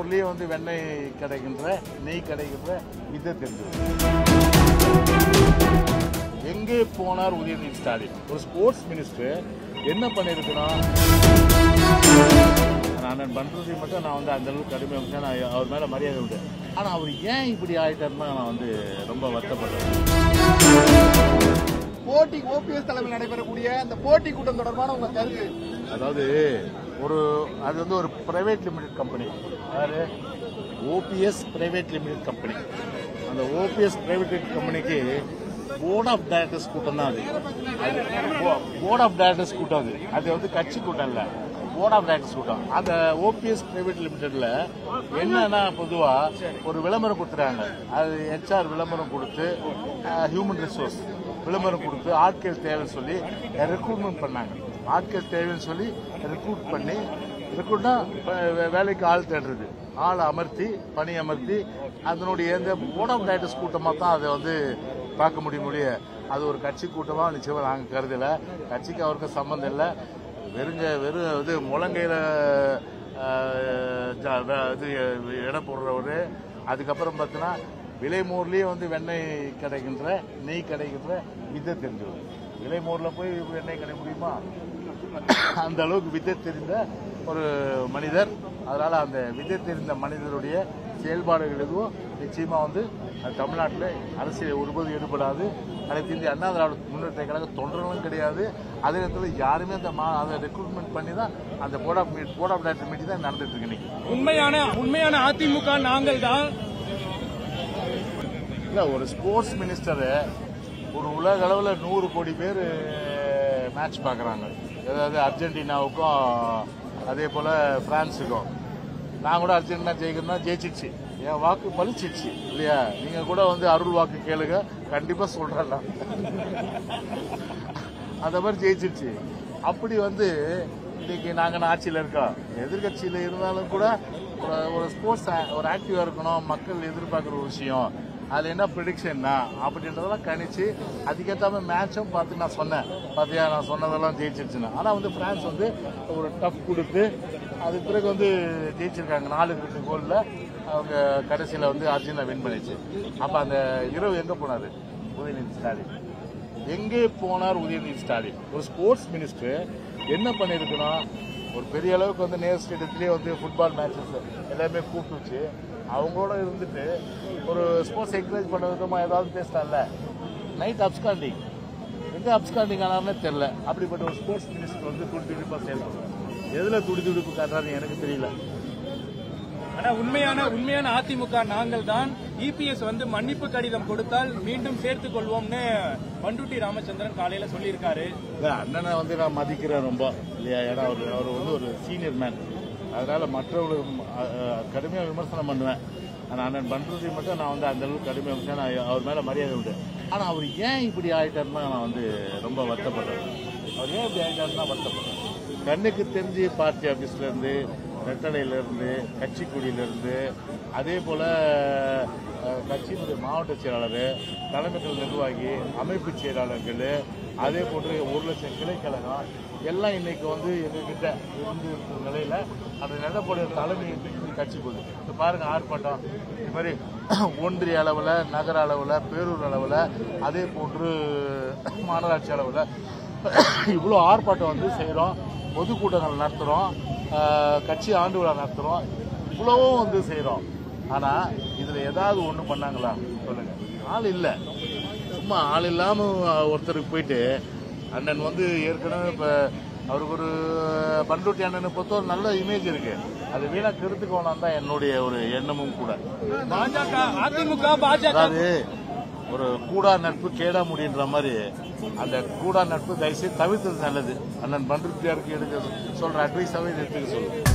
ஊர்லயே வந்து வெண்ணெய் கிடைக்கின்ற நெய் கிடைக்கின்ற வித்தை தெரிஞ்சது எங்கே போனார் உதயநிதி ஸ்டாலின் ஒரு ஸ்போர்ட்ஸ் மினிஸ்டர் என்ன பண்ணியிருக்கணும் நான் பண்றது மட்டும் நான் வந்து அந்த அளவுக்கு கடுமையாக நான் அவர் மேல மரியாதை உண்டு ஆனா அவர் ஏன் இப்படி ஆயிட்டாருன்னா நான் வந்து ரொம்ப வருத்தப்படுறேன் போட்டி ஓபிஎஸ் தலைமையில் நடைபெறக்கூடிய அந்த போட்டி கூட்டம் தொடர்பான உங்க கருத்து அதாவது ஒரு அது வந்து ஒரு பிரைவேட் லிமிடெட் கம்பெனி யாரு ஓபிஎஸ் பிரைவேட் லிமிடெட் கம்பெனி அந்த ஓபிஎஸ் பிரைவேட் கம்பெனிக்கு போர்ட் ஆஃப் டைரக்டர்ஸ் கூட்டம் தான் அது அது போர்ட் ஆஃப் டைரக்டர்ஸ் கூட்டம் அது அது வந்து கட்சி கூட்டம் இல்ல போர்ட் ஆஃப் டைரக்டர்ஸ் கூட்டம் அந்த ஓபிஎஸ் பிரைவேட் லிமிடெட்ல என்னன்னா பொதுவா ஒரு விளம்பரம் கொடுத்துறாங்க அது ஹெச்ஆர் விளம்பரம் கொடுத்து ஹியூமன் ரிசோர்ஸ் விளம்பரம் கொடுத்து ஆட்கள் தேவைன்னு சொல்லி ரெக்ரூட்மெண்ட் பண்ணாங்க ஆட்கள் தேவைன்னு சொல்லி ரெக்ரூட் பண்ணி ரெக்ரூட்னா வேலைக்கு ஆள் தேடுறது ஆள் அமர்த்தி பணி அமர்த்தி அதனுடைய இந்த போர்ட் ஆஃப் டைரக்டர்ஸ் கூட்டமாக தான் அதை வந்து பார்க்க முடியும் முடிய அது ஒரு கட்சி கூட்டமாக நிச்சயமாக நாங்கள் கருதல கட்சிக்கு அவருக்கு சம்மந்தம் இல்லை வெறுங்க வெறும் இது முழங்கையில் இது இடம் போடுறவர் அதுக்கப்புறம் பார்த்தீங்கன்னா விலைமோர்லயே வந்து வெண்ணெய் கிடைக்கின்ற நெய் கிடைக்கின்ற வித்தை தெரிஞ்சவர் விலைமோர்ல போய் வெண்ணெய் கிடைக்க முடியுமா அந்த அளவுக்கு வித்தை தெரிந்த ஒரு மனிதர் அதனால அந்த வித்தை தெரிந்த மனிதருடைய செயல்பாடுகள் எதுவும் நிச்சயமா வந்து அது தமிழ்நாட்டில் அரசியல் ஒருபோது ஈடுபடாது அனைத்து இந்திய அண்ணா திராவிட முன்னேற்ற கழக தொண்டர்களும் கிடையாது அதே நேரத்தில் யாருமே அந்த மா அதை ரெக்ரூட்மெண்ட் பண்ணி தான் அந்த board of meet board of director meeting தான் நடந்துட்டு இருக்கு இன்னைக்கு உண்மையான உண்மையான அதிமுக நாங்கள் தான் இல்ல ஒரு ஸ்போர்ட்ஸ் மினிஸ்டர் ஒரு உலக அளவுல நூறு கோடி பேர் மேட்ச் பார்க்கறாங்க அதாவது அர்ஜென்டினாவுக்கும் அதே போல பிரான்ஸுக்கும் நான் கூட அர்ஜென்டினா ஜெயிக்கணும்னா ஜெயிச்சிச்சு என் வாக்கு பலிச்சிச்சு இல்லையா நீங்க கூட வந்து அருள் வாக்கு கேளுங்க கண்டிப்பா சொல்றேன் நான். அந்த மாதிரி ஜெயிச்சிருச்சு அப்படி வந்து இன்னைக்கு நாங்க ஆட்சியில இருக்கோம் எதிர்கட்சியில இருந்தாலும் கூட ஒரு- ஒரு ஸ்போர்ட்ஸ் ஒரு ஆக்டிவா இருக்கணும் மக்கள் எதிர்பார்க்குற ஒரு விஷயம் அதுல என்ன ப்ரிடிக்ஷன்னா அப்படின்றதெல்லாம் கணிச்சு அதுக்கேற்ற மேட்சும் பார்த்து நான் சொன்னேன் பார்த்தியா நான் சொன்னதெல்லாம் ஜெயிச்சிருச்சுன்னு ஆனா வந்து பிரான்ஸ் வந்து ஒரு டஃப் கொடுத்து அதுக்கு பிறகு வந்து ஜெயிச்சிருக்காங்க நாலு ரெண்டு கோல்ல அவங்க கடைசியில வந்து அர்ஜென்டினா வின் பண்ணிச்சு அப்ப அந்த இரவு எங்க போனாரு உதயநிதி ஸ்டாலின் எங்கே போனார் உதயநிதி ஸ்டாலின் ஒரு ஸ்போர்ட்ஸ் மினிஸ்டர் என்ன பண்ணிருக்கணும் ஒரு பெரிய அளவுக்கு வந்து நேர் ஸ்டேடியத்திலேயே வந்து ஃபுட்பால் மேட்சஸ் எல்லாமே கூப்பிட்டு வச்சு அவங்களோட இருந்துட்டு ஒரு ஸ்போர்ட்ஸ் என்கரேஜ் பண்ண விதமா ஏதாவது பேசலாம்ல நைட் அப்ஸ்காண்டிங் எங்க அப்ஸ்காண்டிங் ஆனார்னே தெரியல அப்படிப்பட்ட ஒரு ஸ்போர்ட்ஸ் மினிஸ்டர் வந்து துடி துடிப்பா செயல்படுறாரு எதுல துடி துடிப்பு காட்டுறாருன்னு எனக்கு தெரியல ஆனா உண்மையான உண்மையான அதிமுக நாங்கள் தான் இபிஎஸ் வந்து மன்னிப்பு கடிதம் கொடுத்தால் மீண்டும் சேர்த்துக் கொள்வோம்னு பண்டுட்டி ராமச்சந்திரன் காலையில சொல்லியிருக்காரு இல்ல, அண்ணனை வந்து நான் மதிக்கிறேன் ரொம்ப இல்லையா ஏன்னா அவர் அவர் வந்து ஒரு சீனியர் மேன் அதனால மற்றவர்களுக்கு அஹ், அஹ், கடுமையா விமர்சனம் பண்ணுவேன் ஆனா அண்ணன் பண்றது மட்டும் நான் வந்து அந்த அளவுக்கு கடுமையா விமர்சனம் நான் அவர் மேல மரியாதை உண்டு ஆனா அவர் ஏன் இப்படி ஆயிட்டாருன்னா நான் வந்து ரொம்ப வருத்தப்படுறேன் அவர் ஏன் இப்படி ஆயிட்டாருன்னா வருத்தப்படுறேன் கண்ணுக்கு தெரிஞ்சு பார்ட்டி ஆபீஸ்ல இருந்து ரெட்டடையில இருந்து கட்சிக்குடியில இருந்து அதே போல அஹ், கட்சியினுடைய மாவட்ட செயலாளர் தலைமைகள் நிர்வாகி அமைப்பு செயலாளர்கள் அதே போன்று ஒரு லட்சம் கிளைக்கழகம் எல்லாம் இன்னைக்கு வந்து எங்ககிட்ட இருந்து இருக்கிற நிலையில அந்த நடப்புடைய தலைமை இன்னைக்கு கட்சி போகுது இப்ப பாருங்க ஆர்ப்பாட்டம் இது மாதிரி ஒன்றிய அளவுல நகர அளவுல பேரூர் அளவுல அதே போன்று மாநகராட்சி அளவுல இவ்வளோ ஆர்ப்பாட்டம் வந்து செய்கிறோம் பொதுக்கூட்டங்கள் நடத்துகிறோம் கட்சி ஆண்டு விழா நடத்துகிறோம் இவ்வளவும் வந்து செய்கிறோம் ஆனால் இதில் ஏதாவது ஒன்று பண்ணாங்களா சொல்லுங்க ஆள் இல்லை சும்மா ஆள் இல்லாமல் ஒருத்தருக்கு போயிட்டு அண்ணன் வந்து ஏற்கனவே இப்போ அவருக்கு ஒரு பண்ருட்டி அண்ணனை பொறுத்த ஒரு நல்ல இமேஜ் இருக்கு அது வீணா கெடுத்துக்க வேணாம் தான் என்னுடைய ஒரு எண்ணமும் கூட பாஜக அதிமுக பாஜக அதாவது ஒரு கூடா நட்பு கேடா முடின்ற மாதிரி அந்த கூடா நட்பு தயவுசெய்து தவிர்த்தது நல்லது அண்ணன் பண்ருட்டியாருக்கு எடுக்க சொல்ற அட்வைஸாவே எடுத்துக்க சொல்லு